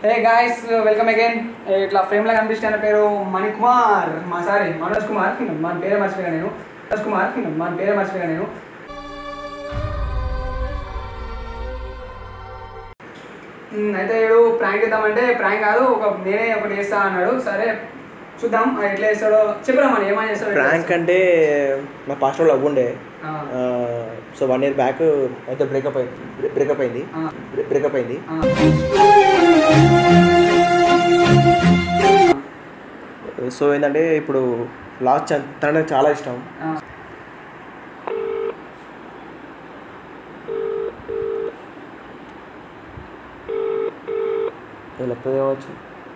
Hey guys welcome again ఇట్లా ఫ్రేమ్లో కనిపిస్తున్న పేరు మణికుమార్ మా సారీ మనోజ్ కుమార్ మన పేరే మర్చిపోయా నేను మనోజ్ కుమార్ మన పేరే మర్చిపోయా నేను ఉమ్, అయితే వీడు ప్రాంక్ ఇద్దామంటే ప్రాంక్ కాదు ఒక నేనే ఒకటి చేస్తా అన్నాడు సరే చూద్దాం అది ఎట్లా చేస్తాడో చెప్పరా మన ఏమని చేస్తాడో ఎట్లా ప్రాంక్ అంటే మా పాస్టర్ లవ్ ఉండే ఆ, సో వన్ ఇయర్ బ్యాక్ అయితే బ్రేకప్ అయింది బ్రేకప్ అయింది ఆ, బ్రేకప్ అయింది ఆ. సో ఏంటంటే ఇప్పుడు లాస్ట్ తన నాకు చాలా ఇష్టం ఆ. లేకపోతే కావచ్చు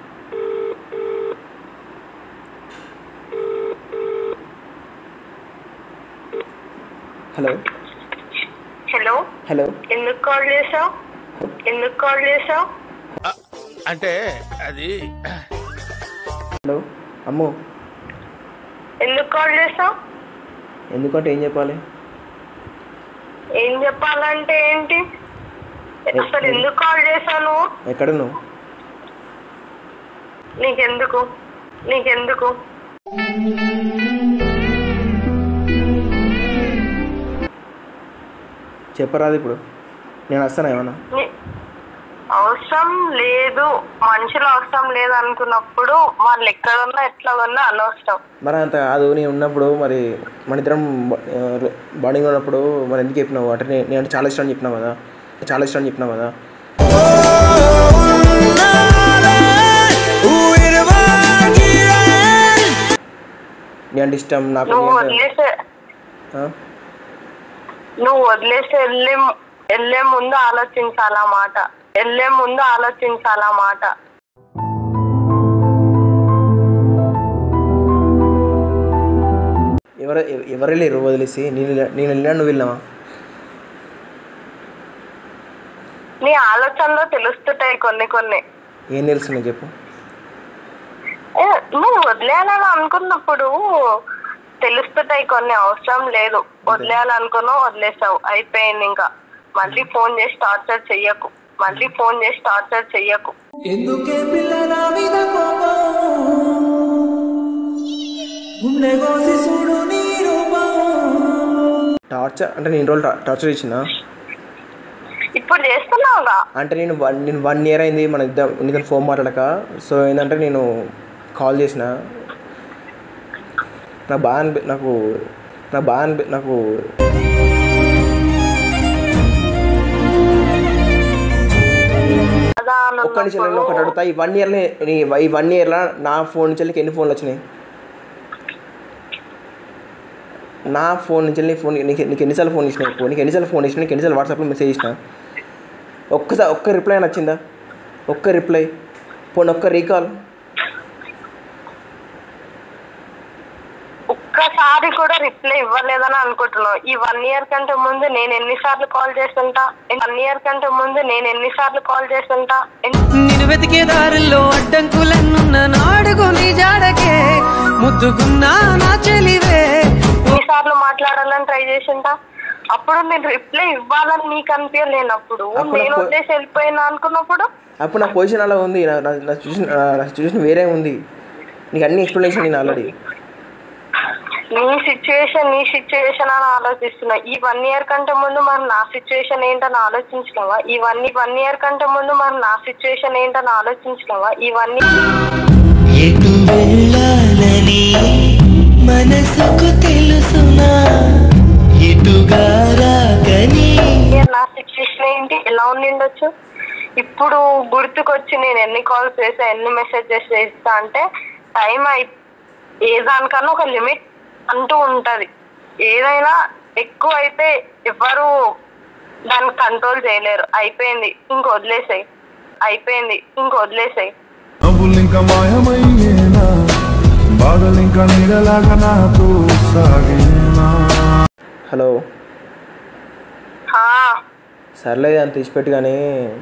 హలో హలో హలో ఎందుకు కాల్ చేసావు ఎందుకు కాల్ చేసావు అంటే అది హలో అమ్మో ఎందుకు కాల్ చేసావు ఎందుకంటే ఏం చెప్పాలి ఏం చెప్పాలంటే ఏంటి అసలు ఎందుకు కాల్ చేశాను ఎక్కడ నువ్వు నీకెందుకు నీకెందుకు చెప్పరాదు ఇప్పుడు నేను వస్తాను ఏమన్నా నీ- అవసరం లేదు మనుషులు అవసరం లేదు అనుకున్నప్పుడు వాళ్ళు ఎక్కడున్నా ఎట్లా ఉన్నా అనవసరం మరి అంత కాదు నేను ఉన్నప్పుడు మరి మన ఇద్దరం బాడీగా ఉన్నప్పుడు మరి ఎందుకు చెప్పినావు అంటే నేను నేను అంటే చాలా ఇష్టం అని చెప్పినావు కదా చాలా ఇష్టం అని చెప్పినావు కదా నీ అంటే ఇష్టం నాకు నువ్వు నీ అంటే- వదిలేసే ఆ? నువ్వు వదిలేసి వెళ్ళే వెళ్ళే ముందు ఆలోచించాలా మాట వెళ్ళే ముందు ఆలోచించాలా మాట ఎవరు ఎవరు లేరు వదిలేసి నేను నేను వెళ్ళినా నువ్వు వెళ్ళావా నీ ఆలోచనలో తెలుస్తుంటాయి కొన్ని కొన్ని ఏం తెలుసు నీకు చెప్పు ఏ, నువ్వు వదిలేయాలని అనుకున్నప్పుడు తెలుస్తుంటాయి కొన్ని అవసరం లేదు వదిలేయాలనుకున్నావు వదిలేసావు అయిపోయింది ఇంకా మళ్ళీ ఫోన్ చేసి టార్చర్ చెయ్యకు మళ్ళీ ఫోన్ చేసి టార్చర్ చెయ్యకు ఎందుకే పిల్ల నా మీద కోపం గుండె కోసి చూడు నీ రూపం టార్చర్ అంటే నేను రోజులు టార్చర్ ఇచ్చిన ఇప్పుడు చేస్తున్నావుగా అంటే నేను వన్ నేను వన్ ఇయర్ అయింది మన ఇద్దరు నీతో ఫోన్ మాట్లాడక సో ఏంటంటే నేను కాల్ చేసిన నాకు బాగా అనిపి నాకు నాకు బాగా అనిపి నాకు అదా ఒక్క నిమిషం నేను ఒకటి అన్నప్పుడు అడుగుతా ఈ వన్ ఇయర్లో ఈ వన్ ఇయర్లో నా ఫోన్ నుంచి వెళ్ళి ఎన్ని ఫోన్లు వచ్చినాయి నా ఫోన్ నుంచి వెళ్ళి ఫోన్ నీకు నీకు ఎన్నిసార్లు ఫోన్ ఇచ్చినా నీకు నీకు ఎన్నిసార్లు ఫోన్ ఇచ్చినా నీకు ఎన్నిసార్లు వాట్సాప్లో మెసేజ్ ఇచ్చిన ఒక్కసారి ఒక్క రిప్లై నచ్చిందా ఒక్క రిప్లై పోనీ ఒక్క రీకాల్ ఒక్కసారి కూడా రిప్లై ఇవ్వలేదని అనుకుంటున్నావు ఈ వన్ ఇయర్ కంటే ముందు నేను ఎన్నిసార్లు కాల్ చేస్తుంటా వన్ ఇయర్ కంటే ముందు నేను ఎన్నిసార్లు కాల్ చేస్తుంటా ఎన్ని- నేను వెతికే దారిలో అడ్డంకులన్నున్న నాడుగు నీ జాడకే ముద్దుకున్నా నా చెలివే ఎన్నిసార్లు మాట్లాడాలని ట్రై చేసింటా అప్పుడు నేను రిప్లై ఇవ్వాలని నీకు అనిపించలేనప్పుడు అప్పుడు నేను నాకు- వదిలేసి వెళ్ళిపోయినా అనుకున్నప్పుడు అప్పుడు నా పొజిషన్ అలా ఉంది నా నా- నా సిచ్యువేషన్ నా సిచ్యువేషన్ వేరే ఉంది నీకు అన్ని ఎక్స్ప్లెనేషన్ నేను ఆల్రెడీ నీ సిచ్యువేషన్ నీ సిచ్యువేషన్ అని ఆలోచిస్తున్నా ఈ వన్ ఇయర్ కంటే ముందు మరి నా సిచ్యువేషన్ ఏంటని ఆలోచించినావా ఈ వన్ వన్ ఇయర్ కంటే ముందు మరి నా సిచ్యువేషన్ ఏంటని ఆలోచించినావా ఈ వన్ ఎటు వెళ్ళాలని మనసుకు తెలుసునా ఎటుగా రాగని ఇయర్ నా సిచ్యువేషన్ ఏంటి ఎలా ఉండిండొచ్చు ఇప్పుడు గుర్తుకొచ్చి నేను ఎన్ని కాల్స్ చేసా ఎన్ని మెసేజెస్ చేస్తా అంటే టైం అయి ఏ దానికన్నా ఒక లిమిట్ అంటూ ఉంటది ఏదైనా ఎక్కువ అయితే ఎవరు దాన్ని కంట్రోల్ చేయలేరు అయిపోయింది ఇంక వదిలేసాయి అయిపోయింది ఇంక వదిలేసాయి నవ్వులింక మాయమయ్యేనా బాధలింక నీడలాగా నాతో సాగేనా హలో హా, సర్లేదు అంత తీసిపెట్టు కానీ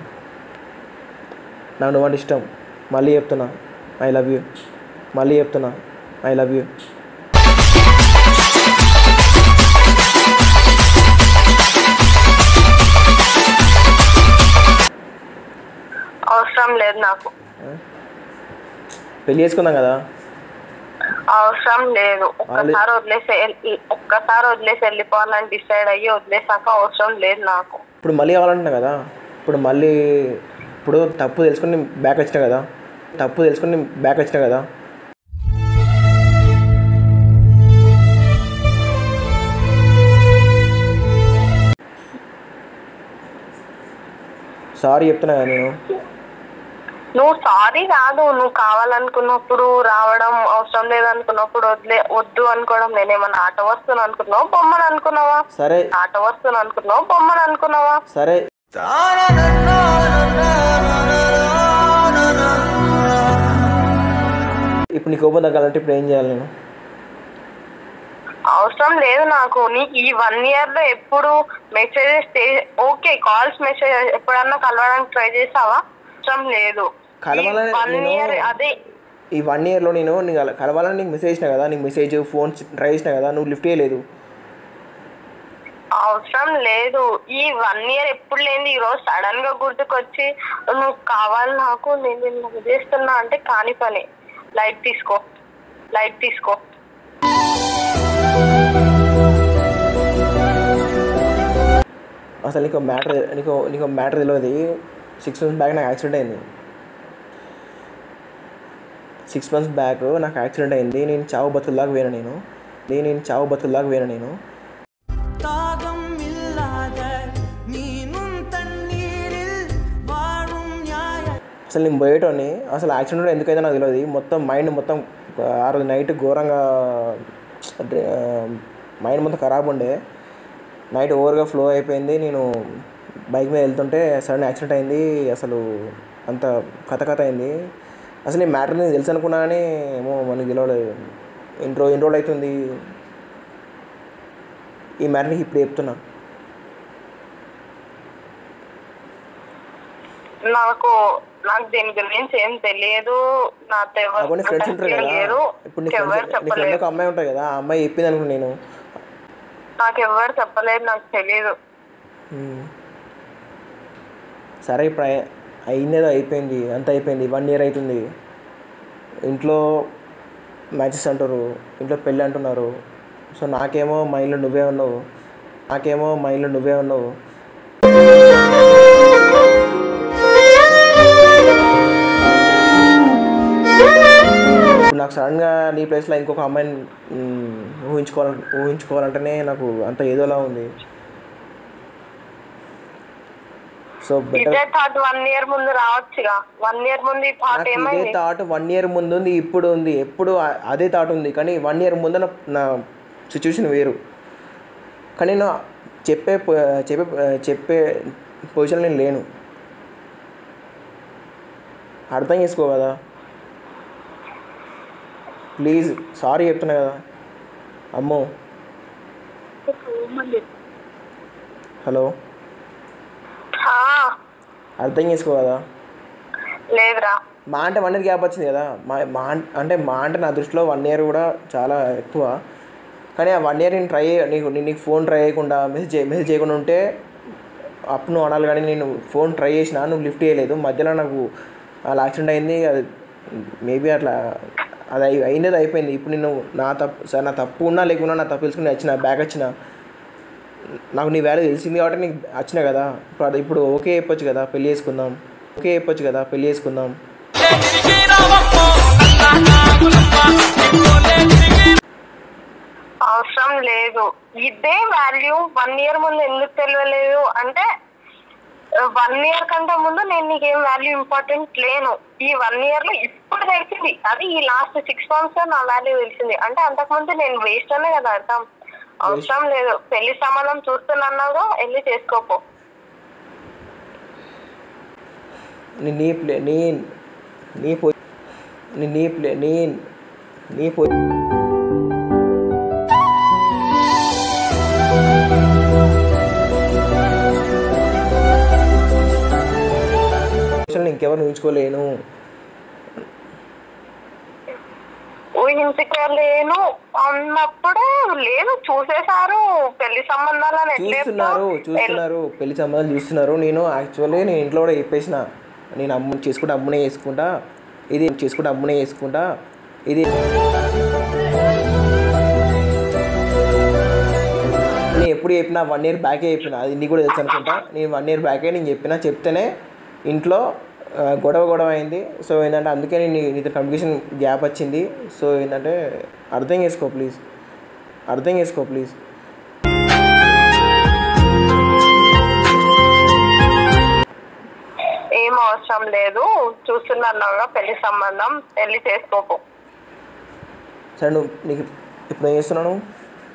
నాకు నువ్వంటే ఇష్టం మళ్ళీ చెప్తున్నా ఐ లవ్ యూ మళ్ళీ చెప్తున్నా ఐ లవ్ యూ అవసరం లేదు నాకు పెళ్లి చేసుకుందాం కదా అవసరం లేదు ఒక్కసారి వదిలేసి ఎల్- ఒక్కసారి వదిలేసి వెళ్ళిపోవాలని డిసైడ్ అయ్యి వదిలేసాక అవసరం లేదు నాకు ఇప్పుడు మళ్ళీ కావాలంటున్నా కదా ఇప్పుడు మళ్ళీ ఇప్పుడు తప్పు తెలుసుకుని బ్యాక్ వచ్చినా కదా తప్పు తెలుసుకుని బ్యాక్ వచ్చినా కదా సారీ చెప్తున్నా కదా నేను నువ్వు సారీ కాదు నువ్వు కావాలనుకున్నప్పుడు రావడం అవసరం లేదనుకున్నప్పుడు వదిలే వద్దు అనుకోవడం నేనేమన్నా ఆట వస్తువుని అనుకున్నావు బొమ్మను అనుకున్నావా సరే ఆట వస్తువుని అనుకున్నావు బొమ్మను అనుకున్నావా సరే ఇప్పుడు నీ కోపం తగ్గాలంటే ఇప్పుడు ఏం చేయాలి నేను అవసరం లేదు నాకు నీకు ఈ వన్ ఇయర్ లో ఎప్పుడు మెసేజెస్ ఓకే కాల్స్ మెసేజ్ ఎప్పుడన్నా కలవడానికి ట్రై చేసావా అవసరం లేదు కలవాలని వన్ నేను- ఇయర్ అదే ఈ వన్ ఇయర్లో నేను నీకు అలా కలవాలని నీకు మెసేజ్ చేసిన కదా నీకు మెసేజ్ ఫోన్ ట్రై చేసిన కదా నువ్వు లిఫ్ట్ చేయలేదు అవసరం లేదు ఈ వన్ ఇయర్ ఎప్పుడు లేని ఈ రోజు సడన్ గా గుర్తుకొచ్చి నువ్వు కావాలి నాకు నేను నిన్ను చేస్తున్నా అంటే కాని పని లైట్ తీసుకో లైట్ తీసుకో అసలు నీకు మ్యాటర్ నీకు నీకు మ్యాటర్ తెలియదు సిక్స్ మంత్స్ బ్యాక్ నాకు యాక్సిడెంట్ అయింది సిక్స్ మంత్స్ బ్యాక్ నాకు యాక్సిడెంట్ అయింది నేను చావు బతుల్లాగా పోయినా నేను నేను నేను చావు బతుల్లాగా పోయినా నేను தாகம் இல்லாத நீனும் தண்ணீரில் வாழும் நியாய అసలు నేను పోయేటోని అసలు యాక్సిడెంట్ ఎందుకైతే నాకు తెలియదు మొత్తం మైండ్ మొత్తం ఆ రోజు నైట్ ఘోరంగా మైండ్ మొత్తం ఖరాబ్ ఉండే నైట్ ఓవర్గా ఫ్లో అయిపోయింది నేను బైక్ మీద వెళ్తుంటే సడన్ యాక్సిడెంట్ అయింది అసలు అంత కథ కథ అయింది అసలు ఈ మ్యాటర్ నేను తెలుసు అనుకున్నా కానీ ఏమో మనకి తెలియలేదు ఎన్ని రోజు ఎన్ని రోజులు అవుతుంది ఈ మ్యాటర్ నీకు ఇప్పుడు చెప్తున్నా నాకు నాకు దీని గురించి ఏం తెలియదు నాతో ఎవరు అప్పుడు నీ ఫ్రెండ్స్ ఉంటారు కదా లేరు ఇప్పుడు నీ ఎవరు ఫ్రెండ్స్ నీ ఫ్రెండ్ చెప్పలేదు ఒక అమ్మాయి ఉంటుంది కదా ఆ అమ్మాయి చెప్పింది అనుకున్నా నేను నాకు ఎవరు చెప్పలేదు నాకు తెలియదు మ్మ్. సరే ఇప్పుడు అయి- అయిందేదో అయిపోయింది అంత అయిపోయింది వన్ ఇయర్ అవుతుంది ఇంట్లో మ్యాచెస్ అంటారు ఇంట్లో పెళ్ళి అంటున్నారు సో నాకేమో మైండ్లో నువ్వే ఉన్నావు నాకేమో మైండ్లో నువ్వే ఉన్నావు ఇప్పుడు నాకు సడన్గా నీ ప్లేస్లో ఇంకొక అమ్మాయిని మ్మ్, ఊహించుకోవాల ఊహించుకోవాలంటేనే నాకు అంత ఏదోలా ఉంది సో బెటర్ ఇదే థాట్ వన్ ఇయర్ ముందు రావచ్చుగా వన్ ఇయర్ ముందు ఈ థాట్ నాకు ఇదే ఏమైంది థాట్ వన్ ఇయర్ ముందు ఉంది ఇప్పుడు ఉంది ఎప్పుడు ఆ- అదే థాట్ ఉంది కానీ వన్ ఇయర్ ముందు నా నా సిచ్యువేషన్ వేరు కానీ నేను చెప్పే పొ- చెప్పే చెప్పే పొజిషన్ నేను లేను అర్థం చేసుకో కదా ప్లీజ్ సారీ చెప్తున్నా కదా అమ్మో హలో ఆ, అర్థం చేసుకో కదా లేదురా మా అంటే వన్ ఇయర్ గ్యాప్ వచ్చింది కదా మా మా అం- అంటే మా అంటే నా దృష్టిలో వన్ ఇయర్ కూడా చాలా ఎక్కువ కానీ ఆ వన్ ఇయర్ నేను ట్రై నీకు నేను నీకు ఫోన్ ట్రై చేయకుండా మెసేజ్ చే మెసేజ్ చేయకుండా ఉంటే అప్పుడు నువ్వు అనాలి కానీ నేను ఫోన్ ట్రై చేసినా నువ్వు లిఫ్ట్ చేయలేదు మధ్యలో నాకు అలా యాక్సిడెంట్ అయింది అది మేబీ అట్లా అది అయి- అయినది అయిపోయింది ఇప్పుడు నేను నా తప్పు సార్ నా తప్పు ఉన్నా లేకున్నా నా తప్పు తెలుసుకుని వచ్చిన బ్యాక్ వచ్చిన నాకు నీ వాల్యూ తెలిసింది కాబట్టి నీకు వచ్చిన కదా ఇప్పుడు అది ఇప్పుడు ఓకే చెప్పొచ్చు కదా పెళ్ళి చేసుకుందాం ఓకే చెప్పొచ్చు కదా పెళ్ళి చేసుకుందాం అవసరం లేదు ఇదే వాల్యూ వన్ ఇయర్ ముందు ఎందుకు తెలియలేదు అంటే వన్ ఇయర్ కంటే ముందు నేను నీకేం వాల్యూ ఇంపార్టెంట్ లేను ఈ వన్ ఇయర్ లో ఇప్పుడు తెలిసింది అది ఈ లాస్ట్ సిక్స్ మంత్స్ లో నా వాల్యూ తెలిసింది అంటే అంతకుముందు నేను వేస్ట్ అనే కదా అర్థం అవసరం లేదు పెళ్లి సంబంధం చూస్తున్నాగా వెళ్ళి చేసుకోపో నీ నీ ప్లే నీ నీ పొ నీ నీ ప్లే నీ నీ పొ నేను ఇంకెవరు ఊహించుకోలేను ఊహించుకోలేను అన్నప్పుడు లేదు చూసేశారు పెళ్లి సంబంధాలను ఎట్లా చూస్తున్నారు చెప్తావ్? చూస్తున్నారు పెళ్లి సంబంధాలు చూస్తున్నారు నేను యాక్చువల్లీ నేను ఇంట్లో కూడా చెప్పేసిన నేను అమ్మ చేసుకుంటే అమ్మునే చేసుకుంటా ఇది చేసుకుంటే అమ్మునే చేసుకుంటా ఇది నేను ఎప్పుడు చెప్పినా వన్ ఇయర్ బ్యాకే చెప్పిన అది నీకు కూడా తెలుసు అనుకుంటా నేను వన్ ఇయర్ బ్యాకే నేను చెప్పిన చెప్తేనే ఇంట్లో ఆ, గొడవ గొడవ అయింది సో ఏంటంటే అందుకే నేను నీ- నీతో కమ్యూనికేషన్ గ్యాప్ వచ్చింది సో ఏంటంటే అర్థం చేసుకో ప్లీజ్ అర్థం చేసుకో ప్లీజ్ ఏం అవసరం లేదు చూస్తున్నాను పెళ్లి సంబంధం పెళ్లి చేసుకోకు సరే నువ్వు నీకు ఇప్పుడు ఏం చేస్తున్నావు నువ్వు?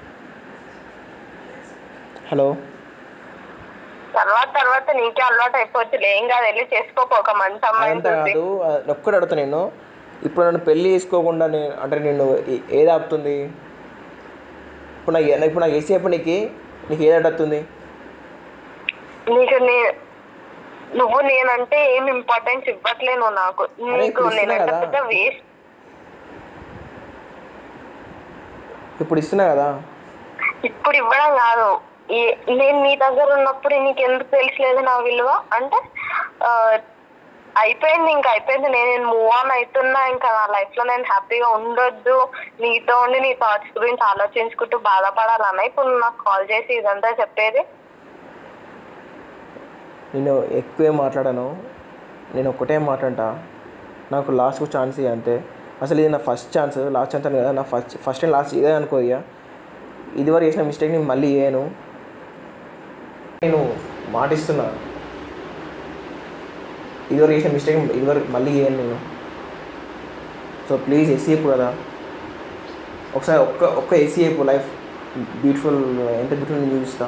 హలో తర్వాత తర్వాత నీకే అలవాటు అయిపోతుంది ఏం కాదు వెళ్ళి చేసుకోకు ఒక మంచి అమ్మాయిని అదంతా చూసి కాదు అది ఒక్కటి అడుగుతా నేను ఇప్పుడు నన్ను పెళ్ళి చేసుకోకుండా నేను అంటే నేను ఏ- ఏది ఆపుతుంది ఇప్పుడు నాకు నాకు ఇప్పుడు నాకు ఏసీ చెప్పు నీకు నీకు ఏది అడుగుతుంది నీకు నే నువ్వు నేనంటే ఏం ఇంపార్టెన్స్ ఇవ్వట్లేను నాకు నీకు ఇప్పుడు ఇస్తున్నా నేనంటే కదా. పెద్ద వేస్ట్ ఇప్పుడు ఇస్తున్నా కదా ఇప్పుడు ఇవ్వడం కాదు ఈ- నేను నీ దగ్గర ఉన్నప్పుడు నీకు ఎందుకు తెలిసలేదు నా విలువ అంటే ఆ, అయిపోయింది ఇంకా అయిపోయింది నేను మూవ్ ఆన్ అవుతున్నా ఇంకా నా లైఫ్ లో నేను హ్యాపీగా ఉండొద్దు నీతో ఉండి నీ థాట్స్ గురించి ఆలోచించుకుంటూ బాధపడాలన్నా ఇప్పుడు నువ్వు నాకు కాల్ చేసి ఇదంతా చెప్పేది నేను ఎక్కువే మాట్లాడాను నేను ఒక్కటే మాట్లాడతా నాకు లాస్ట్ ఛాన్స్ ఇయ్యి అంతే అసలు ఇది నా ఫస్ట్ ఛాన్స్ లాస్ట్ ఛాన్స్ అని కదా నా ఫస్ట్ ఫస్ట్ అండ్ లాస్ట్ ఇదే అనుకో ఇక ఇదివరకు చేసిన మిస్టేక్ నేను మళ్ళీ చేయను నేను మాటిస్తున్నా ఇదివరకు చేసిన మిస్టేక్ ఇదివరకు మళ్ళీ చేయను నేను సో ప్లీజ్ ఎస్సీ చెప్పు కదా ఒకసారి ఒక్క ఒక్క ఎస్సీ చెప్పు లైఫ్ బ్యూటిఫుల్ ఎంత బ్యూటిఫుల్ నేను చూపిస్తా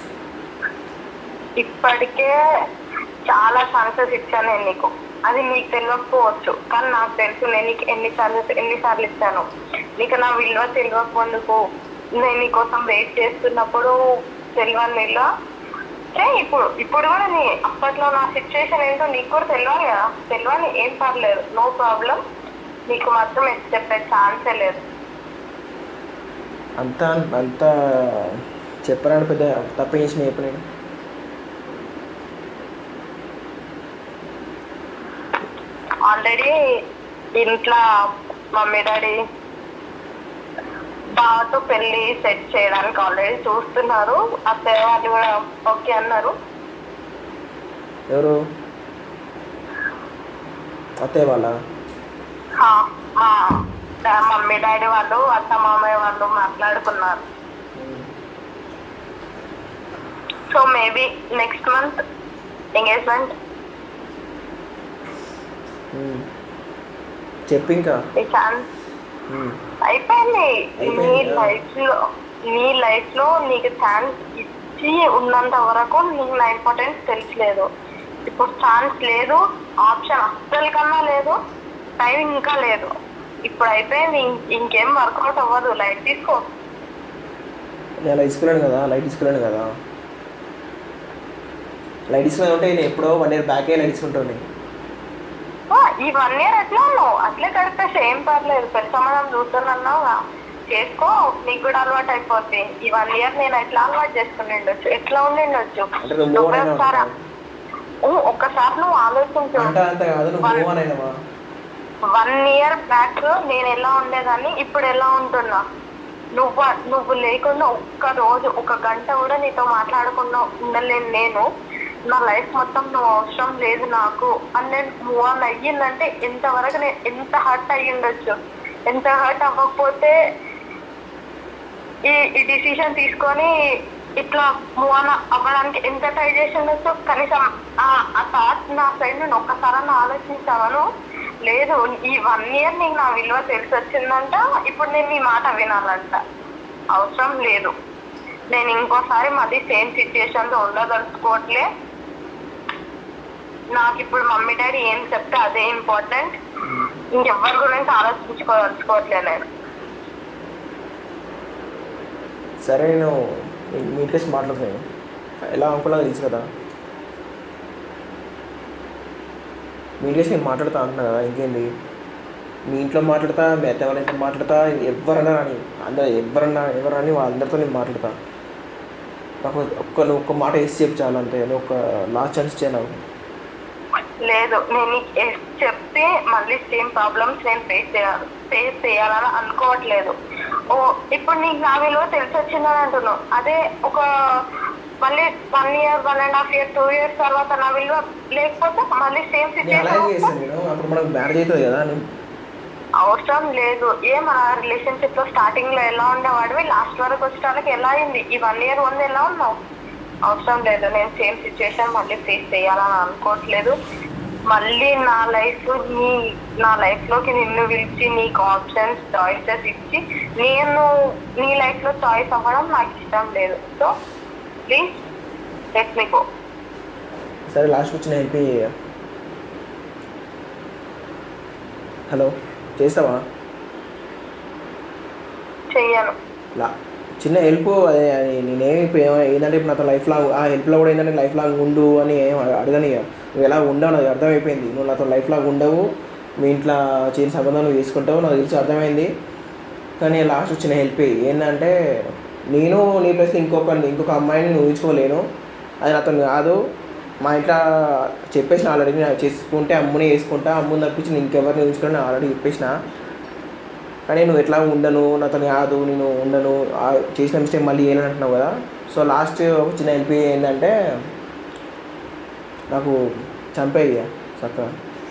ఇప్పటికే చాలా ఛాన్సెస్ ఇచ్చాను నేను నీకు అది నీకు తెలియకపోవచ్చు కానీ నాకు తెలుసు నేను నీకు ఎన్ని ఛాన్సెస్ ఎన్నిసార్లు ఇచ్చాను నీకు నా విలువ తెలియకపోందుకు నేను నీ కోసం వెయిట్ చేస్తున్నప్పుడు తెలియని విలువ చే ఇప్పుడు ఇప్పుడు కూడా నీ అప్పట్లో నా సిచ్యువేషన్ ఏంటో నీకు కూడా తెలియాలి కదా తెలియని ఏం పర్లేదు నో ప్రాబ్లం నీకు మాత్రం ఎత్తి చెప్పే ఛాన్సే లేదు అంత అంత చెప్పడానికి పెద్ద తప్ప చేసిన చెప్పు నేను ఆల్రెడీ ఇంట్లో మమ్మీ డాడీ బావతో పెళ్లి సెట్ చేయడానికి ఆల్రెడీ చూస్తున్నారు అత్తయ్య వాళ్ళు కూడా ఓకే అన్నారు ఎవరు అత్తయ్య వాళ్ళ హా, మా డా- మమ్మీ డాడీ వాళ్ళు అత్త మామయ్య వాళ్ళు మాట్లాడుకున్నారు so maybe next month engagement um. చెప్పు ఇంకా ఈ ఛాన్స్ ఉమ్. అయిపోయింది నీ అయిపోయిందా? లైఫ్ లో నీ లైఫ్ లో నీకు ఛాన్స్ ఇచ్చి ఉన్నంత వరకు నీకు నా ఇంపార్టెన్స్ తెలియలేదు ఇప్పుడు ఛాన్స్ లేదు ఆప్షన్ అస్సలు కన్నా లేదు టైం ఇంకా లేదు ఇప్పుడు అయిపోయింది ఇం- ఇంకేం వర్కౌట్ అవ్వదు లైట్ తీసుకో నేను అలా తీసుకున్నాను కదా లైట్ తీసుకున్నాను కదా లైట్ తీసుకున్నాను అంటే నేను ఎప్పుడో వన్ ఇయర్ బ్యాకే లైట్ తీసుకుంటాను నేను ఆ, ఈ వన్ ఇయర్ ఎట్లా ఉన్నావు అట్లే గడిపేసి ఏం పర్లేదు పెద్ద సంబంధం చూస్తున్నావు చేసుకో నీకు కూడా అలవాటు అయిపోద్ది ఈ వన్ ఇయర్ నేను ఎట్లా అలవాటు చేసుకుని ఉండొచ్చు ఎట్లా ఉండి ఉండొచ్చు అంటే నువ్వు నువ్వే move on ఒకసారి అయినావా? ఊ, ఒక్కసారి నువ్వు ఆలోచించు అంట అంత కాదు నువ్వు One- మూవ్ ఆన్ అయినావా వన్ ఇయర్ బ్యాక్ నేను ఎలా ఉండేదాన్ని ఇప్పుడు ఎలా ఉంటున్నా నువ్వు నువ్వు లేకుండా ఒక్క రోజు ఒక గంట కూడా నీతో మాట్లాడకుండా ఉండలేను నేను నా లైఫ్ మొత్తం నువ్వు అవసరం లేదు నాకు అని నేను మూవ్ ఆన్ అయ్యిందంటే ఎంతవరకు నేను ఎంత హర్ట్ అయ్యి ఉండొచ్చు ఎంత హర్ట్ అవ్వకపోతే ఈ ఈ డిసిషన్ తీసుకొని ఇట్లా మూవ్ ఆన్ అవ్వడానికి ఎంత ట్రై చేసి ఉండొచ్చు కనీసం ఆ- ఆ థాట్ నా సైడ్ నేను ఒక్కసారన్నా ఆలోచించాను లేదు ఈ వన్ ఇయర్ నీకు నా విలువ తెలిసి వచ్చిందంట ఇప్పుడు నేను నీ మాట వినాలంట అవసరం లేదు నేను ఇంకోసారి మళ్ళీ సేమ్ సిచ్యుయేషన్ లో ఉండదలుచుకోవట్లే నాకు ఇప్పుడు మమ్మీ డాడీ ఏం చెప్తే అదే ఇంపార్టెంట్ ఇంకెవ్వరి గురించి ఆలోచించుకోదలుచుకోవట్లే నేను సరే నేను నీ- మీ ఇంట్రెస్ట్ మాట్లాడుతున్నాను ఎలా అనుకున్నా తెలుసు కదా మీ ఇంట్రెస్ట్ నేను మాట్లాడతా అంటున్నా కదా ఇంకేంది మీ ఇంట్లో మాట్లాడతా మీ అత్త వాళ్ళ ఇంట్లో మాట్లాడతా ఎవరన్నా అని అందరు ఎవరన్నా ఎవరని వాళ్ళందరితో నేను మాట్లాడతా నాకు ఒక్క నువ్వు ఒక్క మాట వేసి చెప్పు చాలు అంతే నువ్వు ఒక లాస్ట్ ఛాన్స్ ఇచ్చే నాకు లేదు నేను నీకు ఎస్ చెప్తే మళ్ళీ సేమ్ ప్రాబ్లమ్స్ నేను ఫేస్ చేయాలి ఫేస్ చేయాలని అనుకోవట్లేదు ఓ ఇప్పుడు నీకు నా విలువ తెలిసి వచ్చిందని అంటున్నావు అదే ఒక మళ్ళీ one year one and half year two years తర్వాత నా విలువ లేకపోతే మళ్ళీ సేమ్ నేను అలాగే చేస్తాను సిచ్యువేషన్ నేను అప్పుడు మనకు మ్యారేజ్ అవుతుంది కదా నేను అవసరం లేదు ఏ మన రిలేషన్షిప్ లో స్టార్టింగ్ లో ఎలా ఉండేవాడివి లాస్ట్ వరకు వచ్చేటానికి ఎలా అయింది ఈ వన్ ఇయర్ ముందు ఎలా ఉన్నావు అవసరం లేదు నేను సేమ్ సిచ్యువేషన్ మళ్ళీ ఫేస్ చేయాలని అనుకోవట్లేదు మళ్ళీ నా లైఫ్ నీ నా లైఫ్ లోకి నిన్ను పిలిచి నీకు ఆప్షన్స్ చాయిసెస్ ఇచ్చి నేను నీ లైఫ్ లో చాయిస్ అవ్వడం నాకు ఇష్టం లేదు so please let me go సరే లాస్ట్ వచ్చిన హెల్ప్ హలో చేస్తావా చెయ్యను లా చిన్న హెల్ప్ అదే అది నేనేమి ఇప్పుడు ఏమో ఏంటంటే ఇప్పుడు నాతో లైఫ్ లాంగ్ ఆ హెల్ప్లో కూడా ఏంటంటే లైఫ్ లాంగ్ ఉండు అని ఏం అడగని ఇక. నువ్వు ఎలా ఉండవు నాకు అర్థమైపోయింది నువ్వు నాతో లైఫ్ లాంగ్ ఉండవు మీ ఇంట్లో చేసిన సంబంధం నువ్వు తీసుకుంటావు నాకు తెలిసి అర్థమైంది కానీ లాస్ట్ వచ్చిన హెల్ప్ ఏంటంటే నేను నీ ప్లేస్ ఇంకొక ఇంకొక అమ్మాయిని నువ్వు ఊహించుకోలేను అది నాతో కాదు మా ఇంట్లో చెప్పేసిన ఆల్రెడీ నేను చేసుకుంటే అమ్ముని వేసుకుంటా అమ్ముని తప్పించి నేను ఇంకెవరిని ఊహించుకోని ఆల్రెడీ చెప్పేసిన కానీ నువ్వు ఎట్లా ఉండను నాతో కాదు నేను ఉండను ఆ చేసిన మిస్టేక్ మళ్ళీ వేయాలని అంటున్నావు కదా సో లాస్ట్ వచ్చిన ఎల్పి ఏంటంటే నాకు చంపేయ చక్కగా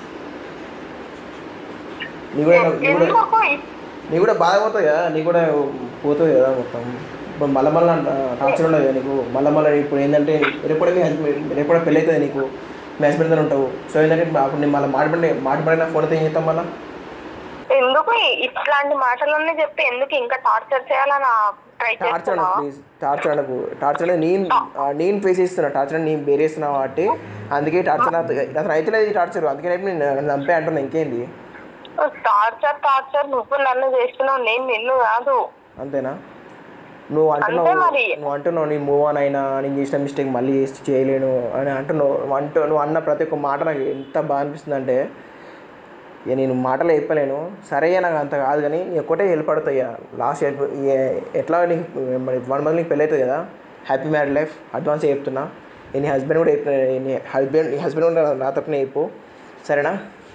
నీ కూడా నీ కూడా ఎందుకు నీ కూడా బాధపోతుంది కదా నీ కూడా పోతుంది కదా మొత్తం ఇప్పుడు మళ్ళీ మళ్ళీ టార్చర్ ఉండదు కదా నీకు మళ్ళీ మళ్ళీ ఇప్పుడు ఏంటంటే రేపడే మీ హస్బెండ్ రేపడే పెళ్ళి అవుతుంది నీకు మీ హస్బెండ్తో ఉంటావు సో ఏంటంటే అప్పుడు నేను మళ్ళీ మాట్లాడి మాట్లాడిన ఫోన్ అయితే ఏం చేస్తాం మళ్ళీ ఎందుకు ఈ- ఇట్లాంటి మాటలన్నీ చెప్పి ఎందుకు ఇంకా టార్చర్ చేయాలని ట్రై టార్చర్ అనకు చేస్తున్నావా ప్లీజ్ టార్చర్ అనకు టార్చర్ అనేది నేను ఆ, నేను ఫేస్ చేస్తున్నా టార్చర్ నేను బేరేస్తున్నా కాబట్టి అందుకే టార్చర్ అతను అయితే లేదు ఈ టార్చర్ అందుకే రేపు నేను నన్ను చంపే అంటున్నా ఇంకేంది టార్చర్ టార్చర్ నువ్వు నన్ను చేస్తున్నావు నేను నిన్ను కాదు అంతేనా నువ్వు అంటున్నావు అంతే మరి. నువ్వు అంటున్నావు నీ మూవ్ ఆన్ అయినా నేను చేసిన మిస్టేక్ మళ్ళీ చేసి చేయలేను అని అంటున్నావు నువ్వు అంటూ నువ్వు అన్న ప్రతి ఒక్క మాట నాకు ఎంత బాగా అనిపిస్తుంది అంటే ఇక నేను మాటలు చెప్పలేను సరే నాకు అంత కాదు కానీ నీ ఒక్కటే హెల్ప్ పడుతుంది లాస్ట్ హెల్ప్ ఎట్లా నీకు మరి వన్ మంత్ నీకు పెళ్ళి అవుతుంది కదా హ్యాపీ మ్యారీడ్ లైఫ్ అడ్వాన్స్ చెప్తున్నా ఇక నీ హస్బెండ్ కూడా చెప్పిన నీ హస్బెండ్ నీ హస్బెండ్ కూడా నా తరపున చెప్పు సరేనా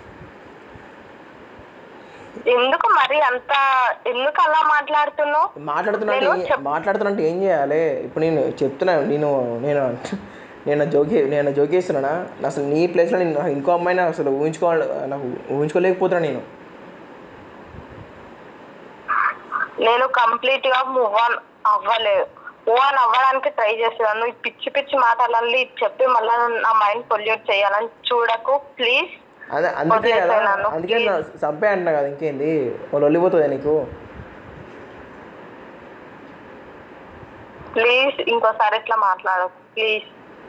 ఎందుకు మరి అంత ఎందుకు అలా మాట్లాడుతున్నావు మాట్లాడుతున్నా నేను చెప్- మాట్లాడుతున్నట్టు ఏం చేయాలి ఇప్పుడు నేను చెప్తున్నా నేను నేను నేను జోకి నేను జోకి చేస్తున్నానా అసలు నీ ప్లేస్లో నేను నాకు ఇంకో అమ్మాయిని అసలు ఊహించుకోవాలి నాకు ఊహించుకోలేకపోతున్నా నేను నేను కంప్లీట్ గా మూవ్ ఆన్ అవ్వలేదు మూవ్ ఆన్ అవ్వడానికి ట్రై చేస్తున్నాను ఈ పిచ్చి పిచ్చి మాటలన్నీ చెప్పి మళ్ళీ నా మైండ్ పొల్యూట్ చేయాలని చూడకు ప్లీజ్ అదే అందుకే కదా వదిలేసాను. అందుకే నా చంపే అంటున్నా కదా ఇంకేంది వాళ్ళు వెళ్ళిపోతుంది నీకు ప్లీజ్ ఇంకోసారి ఇట్లా మాట్లాడకు ప్లీజ్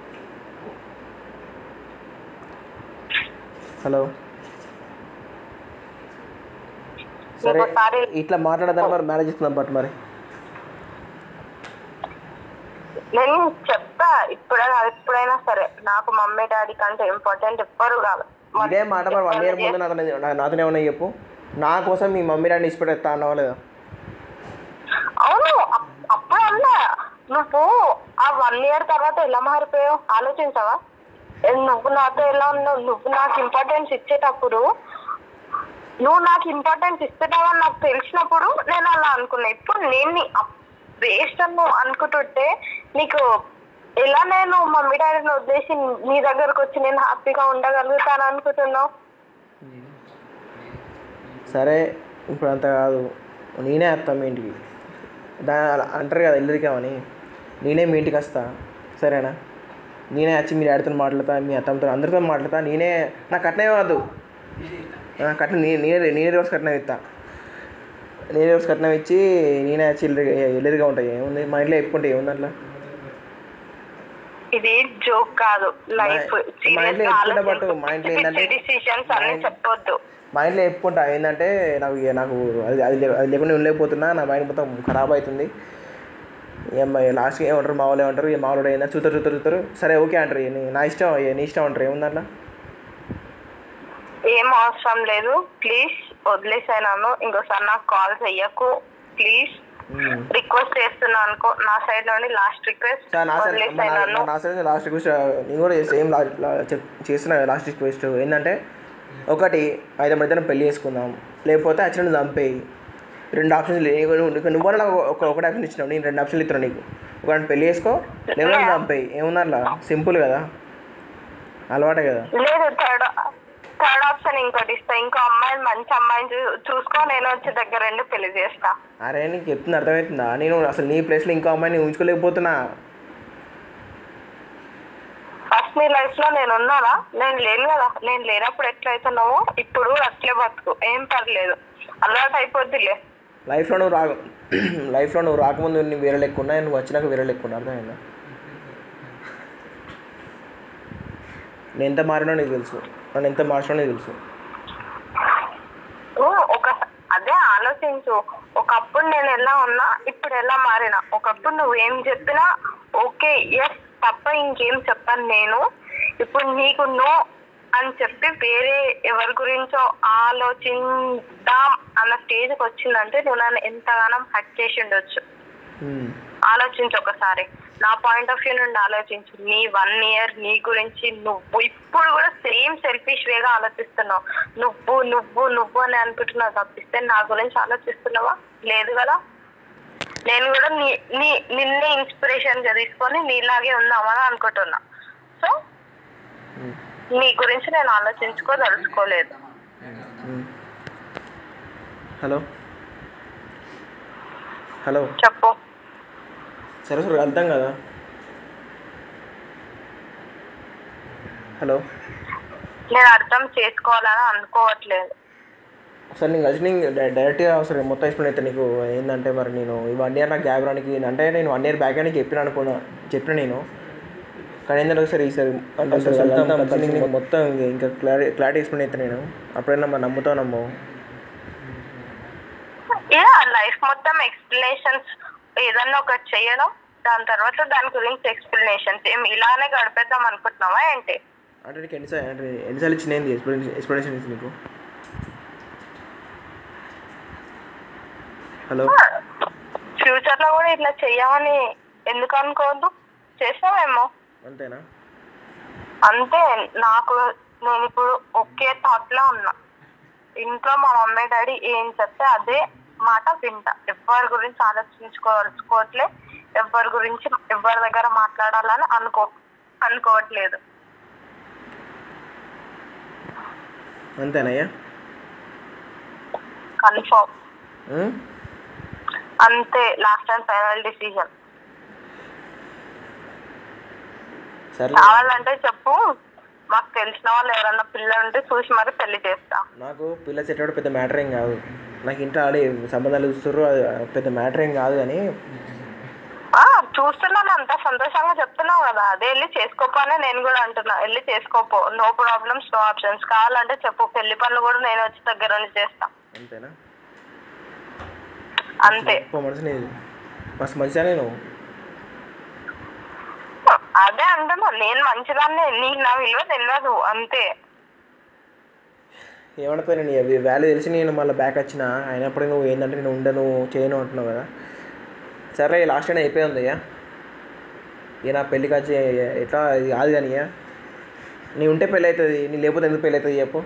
హలో సరే ఇంకోసారి ఇట్లా మాట్లాడదాం మరి మ్యారేజ్ చేసుకుందాం బట్ మరి నేను చెప్తా ఇప్పుడే కాదు ఎప్పుడైనా సరే నాకు మమ్మీ డాడీ కంటే ఇంపార్టెంట్ ఎవ్వరు కాదు ఇదే మాట మరి వన్ ఇయర్ ముందు నాతో నాతో ఏమన్నా చెప్పు నా కోసం మీ మమ్మీ డాడీ ఇష్టపడేస్తా అన్నావా లేదా అవును అప్- అప్పుడు అన్నా నువ్వు ఆ వన్ ఇయర్ తర్వాత ఎలా మారిపోయావు ఆలోచించావా ఏ, నువ్వు నాతో ఎలా ఉన్నావు నువ్వు నాకు ఇంపార్టెన్స్ ఇచ్చేటప్పుడు నువ్వు నాకు ఇంపార్టెన్స్ ఇస్తున్నావని నాకు తెలిసినప్పుడు నేను అలా అనుకున్నా ఇప్పుడు నేను వేస్ట్ అని నువ్వు అనుకుంటుంటే నీకు ఎలా నేను మమ్మీ డాడీని వదిలేసి నీ దగ్గరకు వచ్చి నేను హ్యాపీగా ఉండగలుగుతాను అనుకుంటున్నావు సరే ఇప్పుడు అంత కాదు నేనే వస్తాను మీ ఇంటికి దా అలా అంటారు కదా ఇల్లురికామని నేనే మీ ఇంటికి వస్తా సరేనా నేనే వచ్చి మీ డాడీతో మాట్లాడతా మీ అత్తమ్మతో అందరితో మాట్లాడతా నేనే నాకు కట్నం ఇవ్వద్దు ఆ, కట్నం నే- నేనే నేనే రోజు కట్నం ఇస్తా నేనే రోజు కట్నం ఇచ్చి నేనే వచ్చి ఇల్లు ఇల్లుగా ఉంటాయి ఏముంది మా ఇంట్లో చెప్పుకుంటే ఏముంది అట్లా ఇది జోక్ కాదు లైఫ్ మా- మా ఇంట్లో ఎప్పుడు పట్టు, మా ఇంట్లో ఏంటంటే- డిసిషన్స్ అన్ని చెప్పొద్దు మా ఇంట్లో చెప్పుకుంటా ఏంటంటే నాకు ఇక నాకు అది అది లే- అది లేకుండా ఉండలేకపోతున్నా నా మైండ్ మొత్తం ఖరాబ్ అవుతుంది ఏమో లాస్ట్కి ఏమంటారు మా వాళ్ళు ఏమంటారు ఇక మా వాళ్ళు ఏంటంటే చూతారు చూతారు చూతారు సరే ఓకే అంటారు ఇక నీ- నా ఇష్టం ఇక నీ ఇష్టం అంటారు ఏముంది అట్లా ఏం అవసరం లేదు ప్లీజ్ వదిలేసాను ఇంకోసారి నాకు కాల్ చెయ్యకు ప్లీజ్ మ్మ్. రిక్వెస్ట్ చేస్తున్నా అనుకో నా సైడ్ నుండి లాస్ట్ రిక్వెస్ట్ సార్ నా సైడ్ వదిలేసాయి నన్ను నా సైడ్ లాస్ట్ రిక్వెస్ట్ నేను కూడా సేమ్ చేస్తున్నా లాస్ట్ రిక్వెస్ట్ ఏంటంటే ఒకటి అయితే మన ఇద్దరం పెళ్లి చేసుకుందాం లేకపోతే అచ్చిన చంపేయి రెండు ఆప్షన్స్ నీకు నువ్వు నాకు ఒక ఒకటి ఆప్షన్ ఇచ్చినావు నేను రెండు ఆప్షన్లు ఇస్తున్నాను నీకు ఒకటి పెళ్లి చేసుకో లేకపోతే చంపేయి ఏముంది అట్లా సింపుల్ కదా అలవాటే కదా లేదు థర్డ్ థర్డ్ ఆప్షన్ ఇంకోటి ఇస్తా ఇంకో అమ్మాయిని మంచి అమ్మాయిని చూ- చూసుకో నేను వచ్చి దగ్గర రెండు పెళ్లి చేస్తా అరే నీకు చెప్తుంది అర్థమవుతుందా నేను అసలు నీ ప్లేస్లో ఇంకో అమ్మాయిని ఉంచుకోలేకపోతున్నా ఫస్ట్ నీ లైఫ్ లో నేను ఉన్నానా నేను లేను కదా నేను లేనప్పుడు ఎట్లయితున్నావో ఇప్పుడు అట్లే బతుకు ఏం పర్లేదు అలవాటు అయిపోద్దిలే లైఫ్లో నువ్వు రా లైఫ్లో నువ్వు రాకముందు నువ్వు వేరే లెక్క ఉన్నా నువ్వు వచ్చినాక వేరే లెక్క ఉన్నా అర్థమైందా నేను ఎంత మారినా నీకు తెలుసు నన్ను ఎంత మార్చినా నీకు తెలుసు ఓ, ఒక అదే ఆలోచించు ఒకప్పుడు నేను ఎలా ఉన్నా ఇప్పుడు ఎలా మారినా ఒకప్పుడు నువ్వు ఏం చెప్పినా ఓకే ఎస్ తప్ప ఇంకేం చెప్పను నేను ఇప్పుడు నీకు నో అని చెప్పి వేరే ఎవరి గురించో ఆలోచిద్దాం అన్న స్టేజ్కి వచ్చిందంటే నువ్వు నన్ను ఎంతగానో హట్ చేసి ఉండొచ్చు మ్మ్. ఆలోచించు ఒకసారి నా పాయింట్ ఆఫ్ వ్యూ నుండి ఆలోచించు నీ వన్ ఇయర్ నీ గురించి నువ్వు ఇప్పుడు కూడా సేమ్ సెల్ఫిష్ వేగా ఆలోచిస్తున్నావు నువ్వు నువ్వు నువ్వు అని అనుకుంటున్నావు తప్పిస్తే నా గురించి ఆలోచిస్తున్నావా లేదు కదా నేను కూడా నీ నీ నిన్నే ఇన్స్పిరేషన్ గా తీసుకొని నీలాగే ఉందామని అనుకుంటున్నా సో నీ గురించి నేను ఆలోచించుకోదలుచుకోలేదు మ్మ్. హలో హలో చెప్పు సరే సరే వెళ్తాం కదా హలో నేను అర్థం చేసుకోవాలని అనుకోవట్లేదు ఒకసారి నేను కలిసి నేను డై- డైరెక్ట్గా ఒకసారి మొత్తం ఎక్స్ప్లెయిన్ అయితే నీకు ఏంటంటే మరి నేను ఈ వన్ ఇయర్ నాకు గ్యాప్ రానికి అంటే నేను వన్ ఇయర్ బ్యాక్ అని చెప్పిన అనుకున్నా చెప్పిన నేను కానీ ఏంటంటే ఒకసారి ఈసారి అంటే ఒకసారి వెళ్తాం కలిసి నీకు మొత్తం ఇంక- ఇంకా క్లారిటీ క్లారిటీ ఎక్స్ప్లెయిన్ అయితే నేను అప్పుడైనా మరి నమ్ముతావు నమ్మవు యా లైఫ్ మొత్తం ఎక్స్ప్లెనేషన్స్ ఏదన్నా ఒకటి చేయడం దాని తర్వాత దాని గురించి ఎక్స్ప్లెనేషన్స్ ఏం ఇలానే గడిపేద్దాం అనుకుంటున్నావా ఏంటి అంటే నీకు ఎన్నిసార్లు అంటే ఎన్నిసార్లు ఇచ్చిన ఏంది ఎక్స్ప్లెనేషన్ ఎక్స్ప్లెనేషన్ ఇచ్చి నీకు హలో ఫ్యూచర్ లో కూడా ఇట్లా చెయ్యమని ఎందుకు అనుకోవద్దు చేస్తామేమో అంతేనా అంతే నాకు నేను ఇప్పుడు ఒకే థాట్ లో ఉన్నా ఇంట్లో మా మమ్మీ డాడీ ఏం చెప్తే అదే మాట వింటా ఎవరి గురించి ఆలోచించుకోవచ్చుకోవట్లే ఎవరి గురించి ఎవరి దగ్గర మాట్లాడాలని అనుకో అనుకోవట్లేదు అంతేనయ్యా కన్ఫర్మ్ ఉమ్? అంతే లాస్ట్ అండ్ ఫైనల్ డిసిజన్ సరే కావాలంటే చెప్పు మాకు తెలిసిన వాళ్ళు ఎవరన్నా పిల్లలు ఉంటే చూసి మరి పెళ్లి చేస్తా నాకు పిల్ల చెట్టడం పెద్ద మ్యాటర్ ఏం కాదు నాకు ఇంట్లో ఆడే సంబంధాలు చూస్తుర్రు అది పెద్ద మ్యాటర్ ఏం కాదు కానీ ఆ చూస్తున్నాను అంత సంతోషంగా చెప్తున్నావు కదా అదే వెళ్ళి చేసుకోపోనే నేను కూడా అంటున్నా వెళ్ళి చేసుకోపో నో ప్రాబ్లమ్స్ నో ఆప్షన్స్ కావాలంటే చెప్పు పెళ్లి పనులు కూడా నేను వచ్చి దగ్గర నుంచి చేస్తా అంతేనా అంతే గొప్ప మనసు నీది మస్తు మంచిగా నేను అదే అంటున్నా నేను మంచిదాన్నే నీకు నా విలువ తెలియదు అంతే ఏమనుకోను నీ వాల్యూ తెలిసి నేను మళ్ళీ బ్యాక్ వచ్చిన అయినప్పుడు నువ్వు ఏంటంటే నేను ఉండను చేయను అంటున్నావు కదా సరే లాస్ట్ అయినా అయిపోయి ఉంది అయ్యా ఇక నా పెళ్ళికి వచ్చి ఎట్లా ఇది కాదు కానీ ఇక నీ ఉంటే పెళ్ళి అవుతుంది నీ లేకపోతే ఎందుకు పెళ్ళి అవుతుంది చెప్పు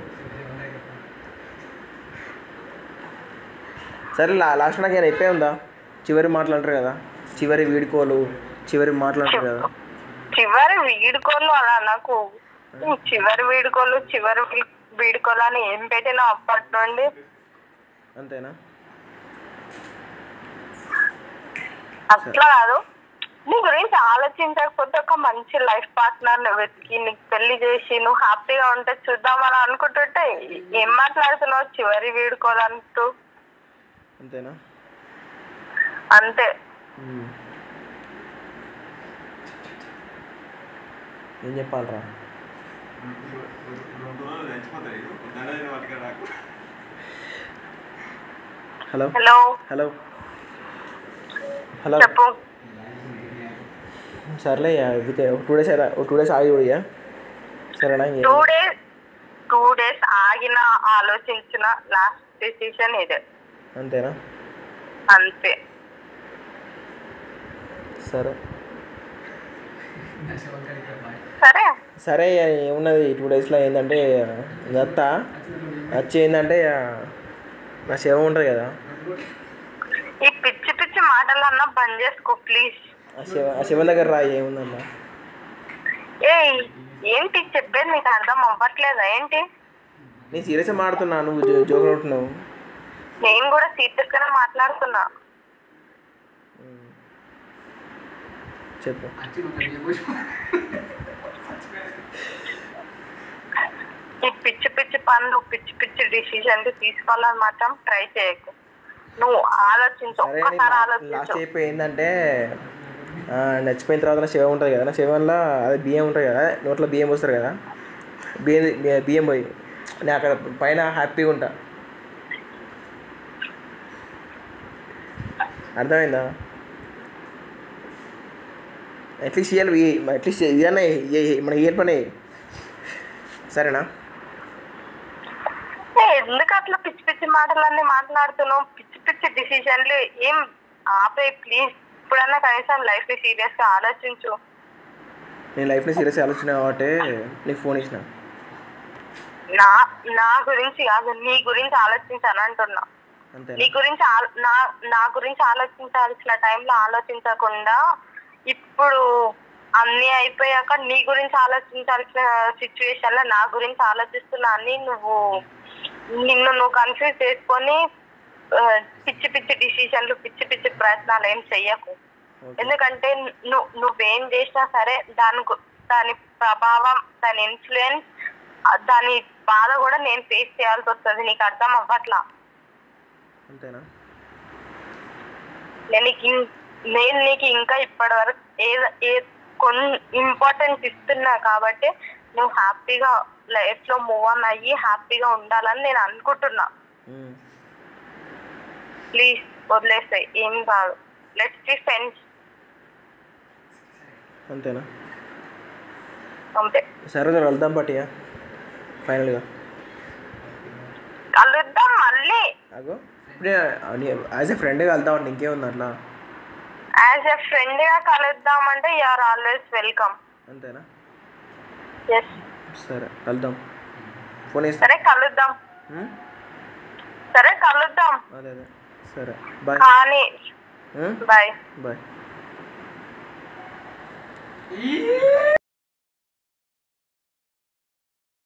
సరే లా లాస్ట్ నాకు ఏమైనా అయిపోయి ఉందా చివరి మాట్లాడరు కదా చివరి వీడుకోలు చివరి మాట్లాడతారు కదా చివరి వీడుకోలు అలా నాకు చివరి వీడుకోలు చివరి వీ- వీడుకోలు అని ఏం పెట్టినా అప్పటి నుండి అంతేనా అట్లా కాదు నీ గురించి ఆలోచించకపోతే ఒక మంచి లైఫ్ పార్ట్నర్ ని వెతికి నీకు పెళ్లి చేసి నువ్వు హ్యాపీగా ఉంటే చూద్దామని అనుకుంటుంటే ఏం మాట్లాడుతున్నావు చివరి వీడుకోవాలంటూ అంతేనా అంతే మ్మ్. ఏం చెప్పాలరా హలో హలో హలో హలో చెప్పు సర్లే విత్ ఒక టూ డేస్ ఒక టూ డేస్ ఆగి చూడయ్యా సరేనా ఇంకేం- టూ డేస్ టూ డేస్ ఆగిన ఆలోచించిన లాస్ట్ డిసిషన్ ఇదే అంతేనా అంతే సరే సరే సరే ఇక ఏమున్నది టూ డేస్లో ఏంటంటే దత్త వచ్చి ఏంటంటే ఇక నా శవం ఉంటుంది కదా ఈ పిచ్చి పిచ్చి మాటలన్నా బంద్ చేసుకో ప్లీజ్ ఆ శవ ఆ శవం దగ్గర రా ఏముందమ్మా ఏయ్ ఏంటి చెప్పేది నీకు అర్థం అవ్వట్లేదా ఏంటి నేను సీరియస్గా మాడుతున్నా నువ్వు జో జోకులు ఉంటున్నావు నేను కూడా సీరియస్ గానే మాట్లాడుతున్నా చెప్పు ఈ పిచ్చి పిచ్చి పనులు పిచ్చి పిచ్చి డిసిజన్లు తీసుకోవాలని మాత్రం ట్రై చేయకు నువ్వు ఆలోచించు సరే ఒక్కసారి లాస్ట్ ఆలోచించు అయిపోయి ఏంటంటే ఆ, నచ్చిపోయిన తర్వాత నా శవం ఉంటుంది కదా నా శవంలో అదే బియ్యం ఉంటుంది కదా నోట్లో బియ్యం పోస్తారు కదా బియ్యం బి- బియ్యం పోయి నేను అక్కడ పైన హ్యాపీగా ఉంటా అర్థమైందా అట్లీస్ట్ ఇవ్వాలి అట్లీస్ట్ ఇదన్నా మన ఇయర్ పని సరేనా ఏ, ఎందుకు అట్లా పిచ్చి పిచ్చి మాటలన్నీ మాట్లాడుతున్నావు పిచ్చి పిచ్చి డిసిజన్లు ఏం ఆపే ప్లీజ్ ఇప్పుడన్నా కనీసం లైఫ్ ని సీరియస్ గా ఆలోచించు నేను లైఫ్ని సీరియస్గా ఆలోచన కాబట్టి నీకు ఫోన్ ఇచ్చిన నా నా గురించి కాదు నీ గురించి ఆలోచించాను అంటున్నా అంతేనా నీ గురించి ఆల్- నా నా గురించి ఆలోచించాల్సిన టైంలో ఆలోచించకుండా ఇప్పుడు అన్ని అయిపోయాక నీ గురించి ఆలోచించాల్సిన సిచ్యువేషన్ లో నా గురించి ఆలోచిస్తున్నా అని నువ్వు నిన్ను నువ్వు కన్ఫ్యూజ్ చేసుకొని ఆ, పిచ్చి పిచ్చి డిసిషన్లు పిచ్చి పిచ్చి ప్రయత్నాలు ఏం చెయ్యకు ఎందుకంటే నువ్వు నువ్వేం చేసినా సరే దాని గు- దాని ప్రభావం దాని ఇన్ఫ్లుయెన్స్ దాని బాధ కూడా నేను ఫేస్ చేయాల్సి వస్తుంది నీకు అర్థం అవ్వట్లా అంతేనా నేను నీకు ఇం- నేను నీకు ఇంకా ఇప్పటి వరకు ఏ ఏ కొన్ని ఇంపార్టెన్స్ ఇస్తున్నా కాబట్టి నువ్వు హ్యాపీగా లైఫ్ లో మూవ్ ఆన్ అయ్యి హ్యాపీగా ఉండాలని నేను అనుకుంటున్నా ఉమ్. ప్లీజ్ వదిలేస్తాయి ఏం కాదు లెట్స్ బి ఫ్రెండ్స్ అంతేనా అంతే సరే రా, వెళ్దాం పట్టియా ఫైనల్గా కలుద్దాం మళ్ళీ అగో ఇప్పుడు యాజ్ ఎ ఫ్రెండ్గా వెళ్దాం అంటే ఇంకేముంది అట్లా యాజ్ ఎ ఫ్రెండ్ గా కలుద్దామంటే యూఆర్ ఆల్వేస్ వెల్కమ్ అంతేనా ఎస్ సరే వెళ్దాం ఫోన్ ఇస్తా సరే కలుద్దాం ఉమ్? సరే కలుద్దాం అదే అదే సరే బాయ్ కానీ ఉమ్? బాయ్ బాయ్ ఈ